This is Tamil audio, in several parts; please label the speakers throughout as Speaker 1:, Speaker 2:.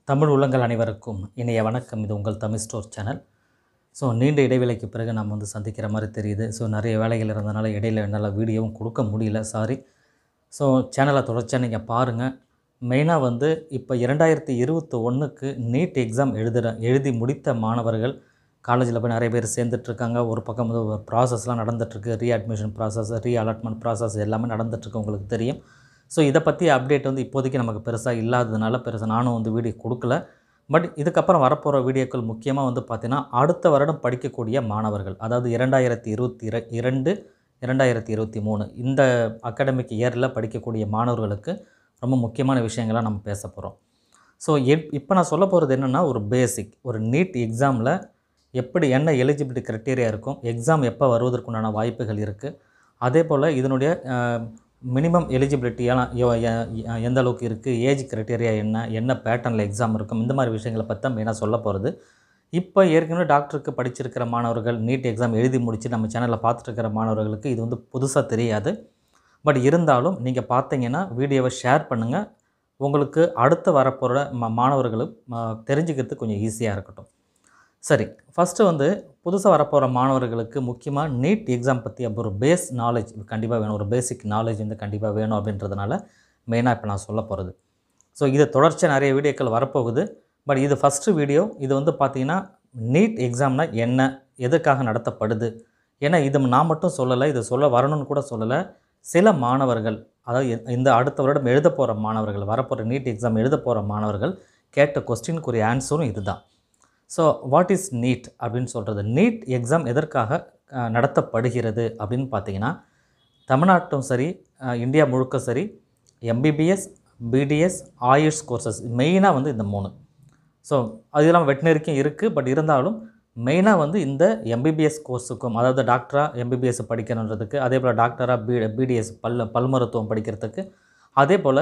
Speaker 1: தமிழ் உள்ளங்கள் அனைவருக்கும் இனிய வணக்கம் இது உங்கள் தமிழ் ஸ்டோர் சேனல் ஸோ நீண்ட இடைவேளைக்கு பிறகு நம்ம வந்து சந்திக்கிற மாதிரி தெரியுது ஸோ நிறைய வேலைகள் இருந்தனால இடையில என்னால் வீடியோவும் கொடுக்க முடியல சாரி ஸோ சேனலை தொடர்ச்சியாக நீங்கள் பாருங்கள் மெயினாக வந்து இப்போ இரண்டாயிரத்தி இருபத்தி ஒன்றுக்கு நீட் எக்ஸாம் எழுதுகிற எழுதி முடித்த மாணவர்கள் காலேஜில் போய் நிறைய பேர் சேர்ந்துட்ருக்காங்க ஒரு பக்கம் வந்து ப்ராசஸ்லாம் நடந்துகிட்ருக்கு readmission process reallotment process எல்லாமே நடந்துகிட்ருக்கு உங்களுக்கு தெரியும் ஸோ இதை பற்றி அப்டேட் வந்து இப்போதைக்கு நமக்கு பெருசாக இல்லாததுனால பெருசாக நானும் வந்து வீடியோ கொடுக்கல பட் இதுக்கப்புறம் வரப்போகிற வீடியோக்கள் முக்கியமாக வந்து பார்த்திங்கன்னா அடுத்த வருடம் படிக்கக்கூடிய மாணவர்கள் அதாவது இரண்டாயிரத்தி இருபத்தி இர இரண்டு இரண்டாயிரத்தி இருபத்தி மூணு இந்த அகாடமிக் இயரில் படிக்கக்கூடிய மாணவர்களுக்கு ரொம்ப முக்கியமான விஷயங்களை நம்ம பேச போகிறோம் ஸோ இப்போ நான் சொல்ல போகிறது என்னென்னா ஒரு பேசிக் ஒரு நீட் எக்ஸாமில் எப்படி என்ன எலிஜிபிலிட்டி க்ரைட்டீரியா இருக்கும் எக்ஸாம் எப்போ வருவதற்குண்டான வாய்ப்புகள் இருக்குது அதே போல் இதனுடைய மினிமம் எலிஜிபிலிட்டியெல்லாம் எந்த அளவுக்கு இருக்குது ஏஜ் க்ரைட்டீரியா என்ன என்ன பேட்டர்னில் எக்ஸாம் இருக்கும் இந்த மாதிரி விஷயங்களை பற்றி தான் மெயினாக சொல்ல போகிறது இப்போ ஏற்கனவே டாக்டருக்கு படிச்சிருக்கிற மாணவர்கள் நீட் எக்ஸாம் எழுதி முடித்து நம்ம சேனலில் பார்த்துட்டு மாணவர்களுக்கு இது வந்து புதுசாக தெரியாது பட் இருந்தாலும் நீங்கள் பார்த்தீங்கன்னா வீடியோவை ஷேர் பண்ணுங்கள் உங்களுக்கு அடுத்து வரப்போகிற ம மாணவர்களும் தெரிஞ்சுக்கிறதுக்கு கொஞ்சம் ஈஸியாக இருக்கட்டும் சரி ஃபஸ்ட்டு வந்து புதுசாக வரப்போகிற மாணவர்களுக்கு முக்கியமாக நீட் எக்ஸாம் பற்றி அப்போ ஒரு பேஸ் நாலேஜ் கண்டிப்பாக வேணும் ஒரு பேசிக் நாலேஜ் வந்து கண்டிப்பாக வேணும் அப்படின்றதுனால மெயினாக இப்போ நான் சொல்ல போகிறது ஸோ இது தொடர்ச்சியாக நிறைய வீடியோக்கள் வரப்போகுது பட் இது ஃபஸ்ட்டு வீடியோ இது வந்து பார்த்திங்கன்னா நீட் எக்ஸாம்னா என்ன எதுக்காக நடத்தப்படுது ஏன்னா இது நான் மட்டும் சொல்லலை இது சொல்ல வரணும்னு கூட சொல்லலை சில மாணவர்கள் அதாவது இந்த அடுத்த வருடம் எழுத போகிற மாணவர்கள் வரப்போகிற நீட் எக்ஸாம் எழுத போகிற மாணவர்கள் கேட்ட கொஸ்டினுக்குரிய ஆன்சரும் இதுதான் ஸோ வாட் இஸ் நீட் அப்படின்னு சொல்கிறது நீட் எக்ஸாம் எதற்காக நடத்தப்படுகிறது அப்படின்னு பார்த்தீங்கன்னா தமிழ்நாட்டும் சரி இந்தியா முழுக்க சரி எம்பிபிஎஸ் பிடிஎஸ் ஆயுஷ் கோர்சஸ் மெயினாக வந்து இந்த மூணு ஸோ அது இல்லாமல் வெட்டினரிக்கும் இருக்குது பட் இருந்தாலும் மெயினாக வந்து இந்த எம்பிபிஎஸ் கோர்ஸுக்கும் அதாவது டாக்டராக எம்பிபிஎஸ் படிக்கணுன்றதுக்கு அதே போல் டாக்டராக பி பிடிஎஸ் பல் பல் மருத்துவம் படிக்கிறதுக்கு அதே போல்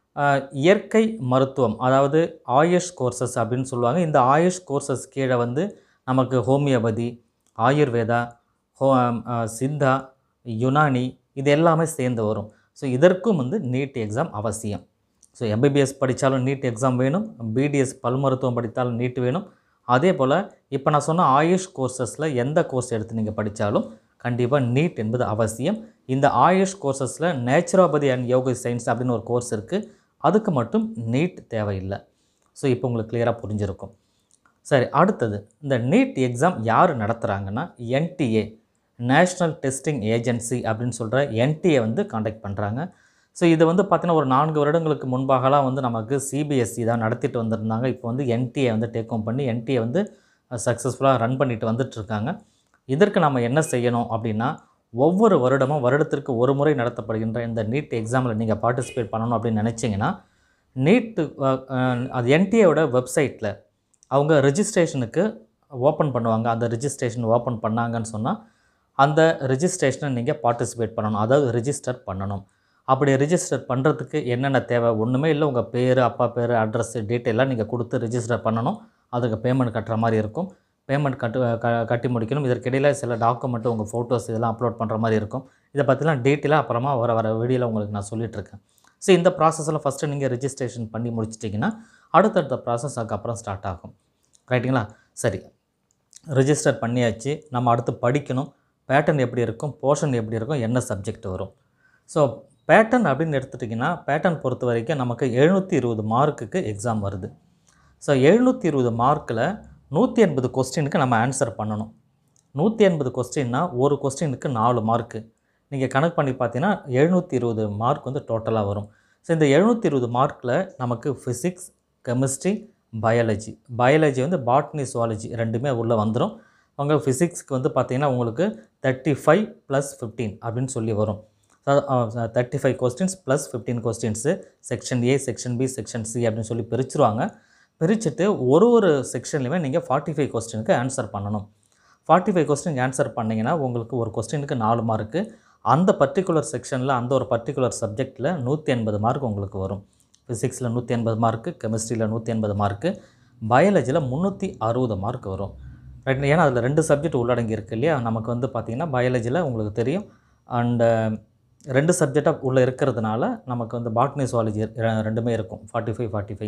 Speaker 1: இயற்கை மருத்துவம் அதாவது ஆயுஷ் கோர்சஸ் அப்படின்னு சொல்லுவாங்க இந்த ஆயுஷ் கோர்சஸ் கீழே வந்து நமக்கு ஹோமியோபதி ஆயுர்வேதா ஹோ சித்தா யுனானி இது எல்லாமே சேர்ந்து வரும் ஸோ இதற்கும் வந்து நீட் எக்ஸாம் அவசியம் ஸோ எம்பிபிஎஸ் படித்தாலும் நீட் எக்ஸாம் வேணும் பிடிஎஸ் பல் மருத்துவம் படித்தாலும் நீட் வேணும் அதே போல் இப்போ நான் சொன்ன ஆயுஷ் கோர்சஸில் எந்த கோர்ஸ் எடுத்து நீங்கள் படித்தாலும் கண்டிப்பாக நீட் என்பது அவசியம் இந்த ஆயுஷ் கோர்சஸில் நேச்சுரோபதி அண்ட் யோகா சயின்ஸ் அப்படின்னு ஒரு கோர்ஸ் இருக்குது அதுக்கு மட்டும் நீட் தேவையில்லை ஸோ இப்போ உங்களுக்கு கிளியராக புரிஞ்சிருக்கும் சரி அடுத்தது இந்த நீட் எக்ஸாம் யார் நடத்துகிறாங்கன்னா என்டிஏ நேஷ்னல் டெஸ்டிங் ஏஜென்சி அப்படின்னு சொல்கிற என்டிஏ வந்து காண்டாக்ட் பண்ணுறாங்க ஸோ இது வந்து பார்த்திங்கன்னா ஒரு நான்கு வருடங்களுக்கு முன்பாகலாம் வந்து நமக்கு சிபிஎஸ்சி தான் நடத்திட்டு வந்திருந்தாங்க இப்போ வந்து என்டிஏ வந்து டேக்அவுட் பண்ணி என்டிஏ வந்து சக்ஸஸ்ஃபுல்லாக ரன் பண்ணிட்டு வந்துட்டுருக்காங்க இதற்கு நம்ம என்ன செய்யணும் அப்படின்னா ஒவ்வொரு வருடமும் வருடத்திற்கு ஒரு முறை நடத்தப்படுகின்ற இந்த நீட் எக்ஸாமில் நீங்கள் பார்ட்டிசிபேட் பண்ணணும் அப்படின்னு நினச்சிங்கன்னா நீட்டு அது என்டிஏவோட வெப்சைட்டில் அவங்க ரிஜிஸ்ட்ரேஷனுக்கு ஓப்பன் பண்ணுவாங்க அந்த ரிஜிஸ்ட்ரேஷன் ஓப்பன் பண்ணாங்கன்னு சொன்னால் அந்த ரிஜிஸ்ட்ரேஷனை நீங்கள் பார்ட்டிசிபேட் பண்ணணும் அதாவது ரிஜிஸ்டர் பண்ணணும் அப்படி ரிஜிஸ்டர் பண்ணுறதுக்கு என்னென்ன தேவை ஒன்றுமே இல்லை உங்கள் பேர் அப்பா பேர் அட்ரஸ் டீட்டெயிலாக நீங்கள் கொடுத்து ரிஜிஸ்டர் பண்ணணும் அதுக்கு பேமெண்ட் கட்டுற மாதிரி இருக்கும் பேமெண்ட் கட்டு க கட்டி முடிக்கணும் இதற்கிடையில் சில டாக்குமெண்ட்டு உங்கள் ஃபோட்டோஸ் இதெல்லாம் அப்லோட் பண்ணுற மாதிரி இருக்கும் இதை பற்றிலாம் டீட்டெயிலாக அப்புறமா வர வர வீடியோவில் உங்களுக்கு நான் சொல்லிகிட்ருக்கேன் ஸோ இந்த ப்ராசஸில் ஃபஸ்ட்டு நீங்கள் ரிஜிஸ்ட்ரேஷன் பண்ணி முடிச்சிட்டிங்கன்னா அடுத்தடுத்த ப்ராசஸ் அதுக்கப்புறம் ஸ்டார்ட் ஆகும் ரைட்டுங்களா சரி ரிஜிஸ்டர் பண்ணியாச்சு நம்ம அடுத்து படிக்கணும் பேட்டர்ன் எப்படி இருக்கும் போர்ஷன் எப்படி இருக்கும் என்ன சப்ஜெக்ட் வரும் ஸோ பேட்டர்ன் அப்படின்னு எடுத்துட்டிங்கன்னா பேட்டர்ன் பொறுத்த வரைக்கும் நமக்கு எழுநூற்றி இருபது மார்க்குக்கு எக்ஸாம் வருது ஸோ எழுநூற்றி இருபது மார்க்கில் நூற்றி எண்பது கொஸ்டினுக்கு நம்ம ஆன்சர் பண்ணணும் நூற்றி எண்பது கொஸ்டின்னா ஒரு கொஸ்டினுக்கு நாலு மார்க்கு நீங்கள் கணக்கு பண்ணி பார்த்தீங்கன்னா எழுநூற்றி இருபது மார்க் வந்து டோட்டலாக வரும் ஸோ இந்த எழுநூற்றி இருபது மார்க்கில் நமக்கு ஃபிசிக்ஸ் கெமிஸ்ட்ரி பயாலஜி பயாலஜி வந்து பாட்னி சுவாலஜி ரெண்டுமே உள்ளே வந்துடும் அவங்க ஃபிசிக்ஸ்க்கு வந்து பார்த்திங்கன்னா உங்களுக்கு தேர்ட்டி ஃபைவ் ப்ளஸ் ஃபிஃப்டீன் அப்படின்னு சொல்லி வரும் thirty five questions plus fifteen questions section A section B section C அப்படின்னு சொல்லி பிரிச்சுருவாங்க பிரிச்சுட்டு ஒரு ஒரு செக்ஷன்லையுமே நீங்கள் ஃபார்ட்டி ஃபைவ் கொஸ்டினுக்கு ஆன்சர் பண்ணணும் ஃபார்ட்டி ஃபைவ் கொஸ்டினுக்கு ஆன்சர் பண்ணிங்கன்னா உங்களுக்கு ஒரு கொஸ்டினுக்கு நாலு மார்க்கு அந்த பர்டிகுலர் செக்ஷனில் அந்த ஒரு பர்டிகுலர் சப்ஜெக்டில் நூற்றி எண்பது மார்க் உங்களுக்கு வரும் ஃபிசிக்ஸில் நூற்றி எண்பது மார்க்கு கெமிஸ்ட்ரியில் நூற்றி எண்பது மார்க்கு பயாலஜியில் முந்நூற்றி அறுபது மார்க் வரும் ரைட் ஏன்னா அதில் ரெண்டு சப்ஜெக்ட் உள்ளடங்கி இருக்கு இல்லையா நமக்கு வந்து பார்த்திங்கன்னா பயாலஜியில் உங்களுக்கு தெரியும் அண்டு ரெண்டு சப்ஜெக்டாக உள்ளே இருக்கிறதுனால நமக்கு வந்து பாட்னி சுவாலஜி ரெண்டுமே இருக்கும் forty five forty five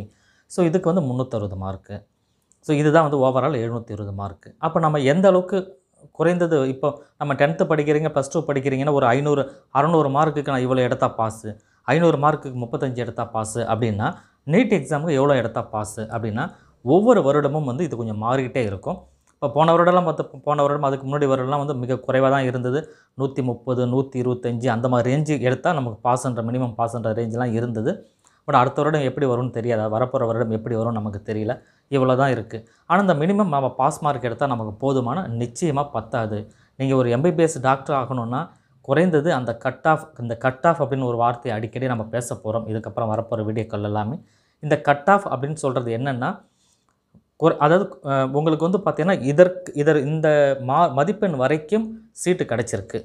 Speaker 1: so இதுக்கு வந்து முந்நூற்றறுபது மார்க்கு ஸோ இதுதான் வந்து ஓவரால் எழுநூற்றி இருபது மார்க்கு அப்போ நம்ம எந்த அளவுக்கு குறைந்தது இப்போ நம்ம டென்த்து படிக்கிறீங்க ப்ளஸ் டூ படிக்கிறீங்கன்னா ஒரு ஐநூறு அறநூறு மார்க்குக்கு நான் இவ்வளோ எடுத்தா பாஸு ஐநூறு மார்க்குக்கு முப்பத்தஞ்சு எடுத்தா பாஸு அப்படின்னா நீட் எக்ஸாமுக்கு எவ்வளோ எடுத்தா பாஸு அப்படின்னா ஒவ்வொரு வருடமும் வந்து இது கொஞ்சம் மாறிக்கிட்டே இருக்கும் இப்போ போன வருடம்லாம் பார்த்து போன வருடம் அதுக்கு முன்னாடி வருடம்லாம் வந்து மிக குறைவாக தான் இருந்தது நூற்றி முப்பது நூற்றி இருபத்தஞ்சி அந்த மாதிரி ரேஞ்சு எடுத்தால் நமக்கு பாஸ்ன்ற மினிமம் பாஸ்ன்ற ரேஞ்செலாம் இருந்தது பட் அடுத்த வருடம் எப்படி வரும்னு தெரியாது வரப்போகிற வருடம் எப்படி வரும் நமக்கு தெரியல இவ்வளோ தான் இருக்குது ஆனால் இந்த மினிமம் நம்ம பாஸ் மார்க் எடுத்தால் நமக்கு போதுமான நிச்சயமாக பத்தாது நீங்கள் ஒரு எம்பிபிஎஸ் டாக்டர் ஆகணும்னா குறைந்தது அந்த கட் ஆஃப் இந்த கட் ஆஃப் அப்படின்னு ஒரு வார்த்தையை அடிக்கடி நம்ம பேச போகிறோம் இதுக்கப்புறம் வரப்போகிற வீடியோக்கள் எல்லாமே இந்த கட் ஆஃப் அப்படின்னு சொல்கிறது என்னென்னா ஒரு அதாவது அஹ், உங்களுக்கு வந்து பார்த்தீங்கன்னா இதற்கு இதர் இந்த மா மதிப்பெண் வரைக்கும் சீட்டு கிடச்சிருக்கு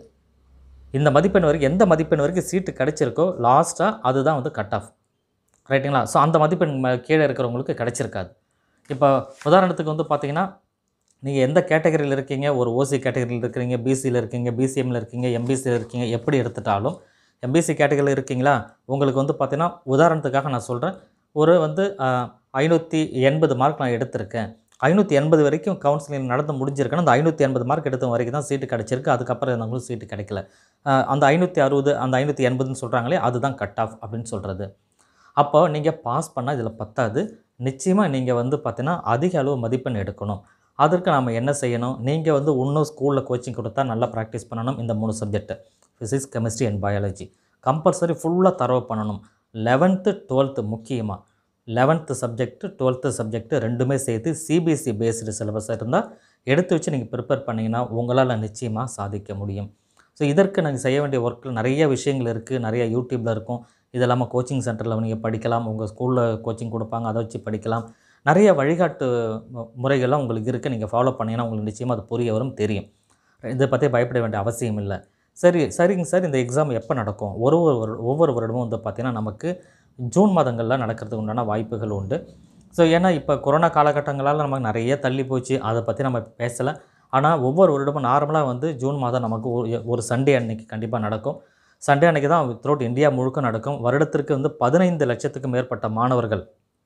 Speaker 1: இந்த மதிப்பெண் வரைக்கும் எந்த மதிப்பெண் வரைக்கும் சீட்டு கிடச்சிருக்கோ லாஸ்ட்டாக அதுதான் வந்து கட் ஆஃப் ரைட்டுங்களா ஸோ அந்த மதிப்பெண் ம- கீழே இருக்கிறவங்களுக்கு கிடச்சிருக்காது இப்போ உதாரணத்துக்கு வந்து பார்த்தீங்கன்னா நீங்கள் எந்த கேட்டகரியில் இருக்கீங்க ஒரு ஓசி கேட்டகரியில் இருக்கிறீங்க பிசியில் இருக்கீங்க பிசிஎம்மில் இருக்கீங்க எம்பிசியில் இருக்கீங்க எப்படி எடுத்துட்டாலும் எம்பிசி கேட்டகரியில் இருக்கீங்களா உங்களுக்கு வந்து பார்த்தீங்கன்னா உதாரணத்துக்காக நான் சொல்கிறேன் ஒரு வந்து ஐநூற்றி எண்பது மார்க் நான் எடுத்திருக்கேன் ஐநூற்றி எண்பது வரைக்கும் கவுன்சிலிங் நடந்து முடிஞ்சிருக்குன்னா அந்த ஐநூற்றி எண்பது மார்க் எடுத்த வரைக்கும் தான் சீட்டு கிடச்சிருக்கு அதுக்கப்புறம் இருந்தவங்களுக்கு சீட்டு கிடைக்கல அஹ், அந்த ஐநூற்றி அறுபது அந்த ஐநூற்றி எண்பதுன்னு சொல்கிறாங்களே அதுதான் கட் ஆஃப் அப்படின்னு சொல்கிறது அப்போ நீங்கள் பாஸ் பண்ணால் இதில் பத்தாது நிச்சயமாக நீங்கள் வந்து பார்த்தீங்கன்னா அதிக அளவு மதிப்பெண் எடுக்கணும் அதற்கு நாம் என்ன செய்யணும் நீங்கள் வந்து இன்னும் ஸ்கூலில் கோச்சிங் கொடுத்தா நல்லா ப்ராக்டிஸ் பண்ணணும் இந்த மூணு subject physics chemistry and biology compulsory ஃபுல்லாக தரவு பண்ணணும் லெவன்த்து டுவெல்த்து முக்கியமாக லெவன்த்து சப்ஜெக்ட்டு டுவெல்த்து சப்ஜெக்ட்டு ரெண்டுமே சேர்த்து சிபிஎஸ்சி பேஸ்டு சிலபஸ் இருந்தால் எடுத்து வச்சு நீங்கள் ப்ரிப்பேர் பண்ணிங்கன்னா உங்களால் நிச்சயமாக சாதிக்க முடியும் ஸோ இதற்கு நாங்கள் செய்ய வேண்டிய ஒர்க்கில் நிறைய விஷயங்கள் இருக்குது நிறைய யூடியூப்பில் இருக்கும் இது இல்லாமல் கோச்சிங் சென்டரில் நீங்கள் படிக்கலாம் உங்கள் ஸ்கூலில் கோச்சிங் கொடுப்பாங்க அதை வச்சு படிக்கலாம் நிறைய வழிகாட்டு மு- முறைகள்லாம் உங்களுக்கு இருக்குது நீங்கள் ஃபாலோ பண்ணீங்கன்னா உங்களுக்கு நிச்சயமாக அது புரிய வரும் தெரியும் இதை பற்றி பயப்பட வேண்டிய அவசியம் இல்லை சரி சரிங்க சார் இந்த எக்ஸாம் எப்போ நடக்கும் ஒரு ஒரு வருட- ஒவ்வொரு வருடமும் வந்து பார்த்திங்கன்னா நமக்கு ஜூன் மாதங்களில் நடக்கிறதுக்கு உண்டான வாய்ப்புகள் உண்டு ஸோ ஏன்னா இப்போ கொரோனா காலகட்டங்களால் நமக்கு நிறைய தள்ளி போச்சு அதை பற்றி நம்ம பேசலை ஆனால் ஒவ்வொரு வருடமும் நார்மலாக வந்து ஜூன் மாதம் நமக்கு ஒரு- ஒரு சண்டே அன்னைக்கு கண்டிப்பாக நடக்கும் சண்டே அன்னைக்கு தான் த்ரோட் இந்தியா முழுக்க நடக்கும் வருடத்திற்கு வந்து பதினைந்து லட்சத்துக்கு மேற்பட்ட மாணவர்கள்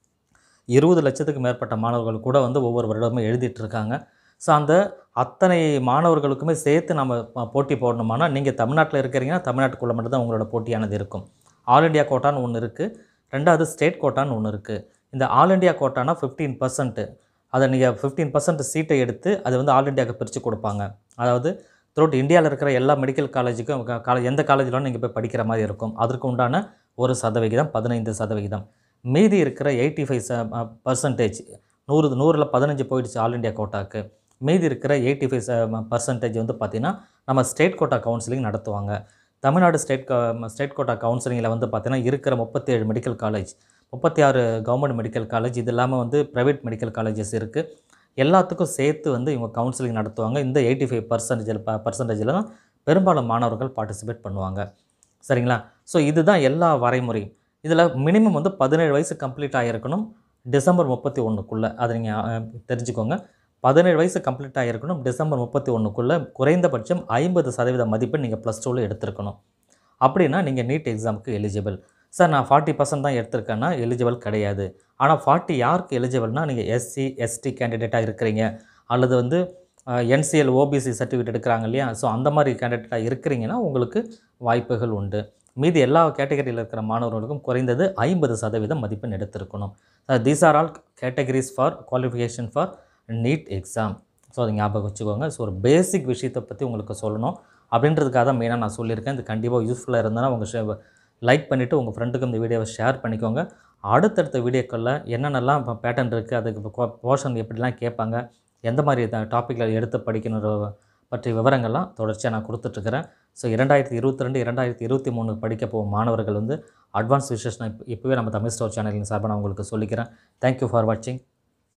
Speaker 1: இருபது லட்சத்துக்கு மேற்பட்ட மாணவர்கள் கூட வந்து ஒவ்வொரு வருடமும் எழுதிட்டு இருக்காங்க ஸோ அந்த அத்தனை மாணவர்களுக்குமே சேர்த்து நம்ம ப- போட்டி போடணுமானா நீங்கள் தமிழ்நாட்டில் இருக்கிறீங்கன்னா தமிழ்நாட்டுக்குள்ளே மட்டும்தான் உங்களோட போட்டியானது இருக்கும் ஆல் இண்டியா கோட்டான்னு ஒன்று இருக்குது ரெண்டாவது ஸ்டேட் கோட்டான்னு ஒன்று இருக்குது இந்த ஆல் இண்டியா கோட்டானா ஃபிஃப்டீன் பர்சன்ட்டு அதை நீங்கள் ஃபிஃப்டீன் பர்சன்ட் சீட்டை எடுத்து அதை வந்து ஆல் இண்டியாவுக்கு பிரித்து கொடுப்பாங்க அதாவது த்ரூட் இந்தியாவில் இருக்கிற எல்லா மெடிக்கல் காலேஜுக்கும் காலேஜ் எந்த காலேஜிலும் நீங்கள் போய் படிக்கிற மாதிரி இருக்கும் அதற்கு உண்டான ஒரு சதவிகிதம் பதினைந்து சதவிகிதம் மீதி இருக்கிற எயிட்டி ஃபைவ் பர்சன்டேஜ் நூறு நூறில் பதினஞ்சு போயிடுச்சு ஆல் இண்டியா கோட்டாக்கு மீதி இருக்கிற எயிட்டி ஃபைவ் பர்சன்டேஜ் வந்து பார்த்திங்கன்னா நம்ம ஸ்டேட் கோட்டா கவுன்சிலிங் நடத்துவாங்க தமிழ்நாடு ஸ்டேட் ஸ்டேட் கோட்டா கவுன்சிலிங்கில் வந்து பார்த்திங்கன்னா இருக்கிற முப்பத்தேழு மெடிக்கல் காலேஜ் முப்பத்தி ஆறு கவர்மெண்ட் மெடிக்கல் காலேஜ் இது இல்லாமல் வந்து ப்ரைவேட் மெடிக்கல் காலேஜஸ் இருக்குது எல்லாத்துக்கும் சேர்த்து வந்து இவங்க கவுன்சிலிங் நடத்துவாங்க இந்த எயிட்டி ஃபைவ் பர்சன்டேஜில் ப பர்சன்டேஜில் தான் பெரும்பாலும் மாணவர்கள் பார்ட்டிசிபேட் பண்ணுவாங்க சரிங்களா ஸோ இதுதான் எல்லா வரைமுறையும் இதில் மினிமம் வந்து பதினேழு வயசு கம்ப்ளீட் ஆகிருக்கணும் டிசம்பர் முப்பத்தி ஒன்றுக்குள்ளே அதை நீங்கள் தெரிஞ்சுக்கோங்க பதினேழு வயசு கம்ப்ளீட் ஆகிருக்கணும் டிசம்பர் முப்பத்தி ஒன்றுக்குள்ளே குறைந்தபட்சம் ஐம்பது சதவீத மதிப்பெண் நீங்கள் ப்ளஸ் டூவில் எடுத்திருக்கணும் அப்படின்னா நீங்கள் நீட் எக்ஸாமுக்கு எலிஜிபிள் சார் நான் ஃபார்ட்டி பர்சன்ட் தான் எடுத்திருக்கேன்னா எலிஜிபிள் கிடையாது ஆனால் ஃபார்ட்டி யாருக்கு எலிஜிபிள்னா நீங்கள் எஸ்சி எஸ்டி கேண்டிடேட்டாக இருக்கிறீங்க அல்லது வந்து என்சிஎல் ஓபிசி சர்டிஃபிகேட் எடுக்கிறாங்க இல்லையா ஸோ அந்த மாதிரி கேண்டிடேட்டாக இருக்கிறீங்கன்னா உங்களுக்கு வாய்ப்புகள் உண்டு மீதி எல்லா கேட்டகரியில் இருக்கிற மாணவர்களுக்கும் குறைந்தது ஐம்பது சதவீதம் மதிப்பெண் எடுத்திருக்கணும் these are all categories for qualification for NEET exam so அதை ஞாபகம் வச்சுக்கோங்க ஸோ ஒரு பேசிக் விஷயத்தை பற்றி உங்களுக்கு சொல்லணும் அப்படின்றதுக்காக தான் மெயினாக நான் சொல்லியிருக்கேன் இது கண்டிப்பாக யூஸ்ஃபுல்லாக இருந்தனா உங்கள் லைக் பண்ணிவிட்டு உங்கள் ஃப்ரெண்டுக்கு இந்த வீடியோவை ஷேர் பண்ணிக்கோங்க அடுத்தடுத்த வீடியோக்களில் என்னென்னலாம் இப்போ பேட்டர்ன் இருக்குது அதுக்கு போர்ஷன் எப்படிலாம் கேட்பாங்க எந்த மாதிரி டாப்பிக்கில் எடுத்து படிக்கணும் பற்றிய விவரங்கள்லாம் தொடர்ச்சியாக நான் கொடுத்துட்ருக்கிறேன் ஸோ இரண்டாயிரத்தி இருபத்தி ரெண்டு இரண்டாயிரத்தி இருபத்தி மூணு படிக்க போகும் மாணவர்கள் வந்து அட்வான்ஸ் விஷஸ் நான் இப்போவே நம்ம தமிழ் ஸ்டோர் சேனலின் சார்பாக நான் உங்களுக்கு சொல்லிக்கிறேன் தேங்க்யூ ஃபார் வாட்சிங்